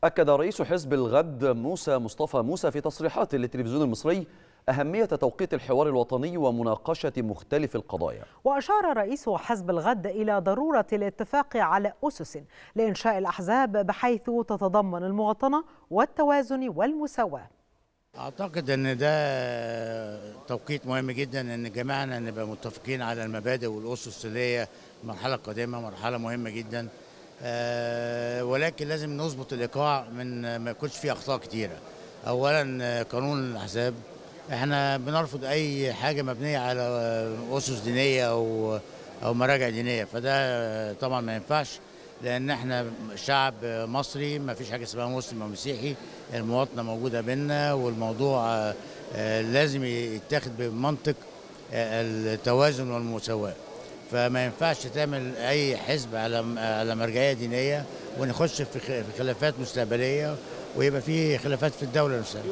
أكد رئيس حزب الغد موسى مصطفى موسى في تصريحات للتلفزيون المصري أهمية توقيت الحوار الوطني ومناقشة مختلف القضايا وأشار رئيس حزب الغد إلى ضرورة الاتفاق على أسس لإنشاء الأحزاب بحيث تتضمن المواطنة والتوازن والمساواة اعتقد ان ده توقيت مهم جدا ان جميعنا نبقى متفقين على المبادئ والاسس اللي هي المرحله القادمه مرحله مهمه جدا آه، ولكن لازم نظبط الايقاع من ما يكونش فيه اخطاء كتيره اولا آه، قانون الاحزاب احنا بنرفض اي حاجه مبنيه على آه، اسس دينيه او او مراجع دينيه فده آه، طبعا ما ينفعش لان احنا شعب مصري ما فيش حاجه اسمها مسلم او مسيحي المواطنه موجوده بينا والموضوع آه، آه، لازم يتاخد بمنطق آه، التوازن والمساواه فما ينفعش تعمل اي حزب على على مرجعيه دينيه ونخش في خ- في خلافات مستقبليه ويبقى في خلافات في الدوله نفسها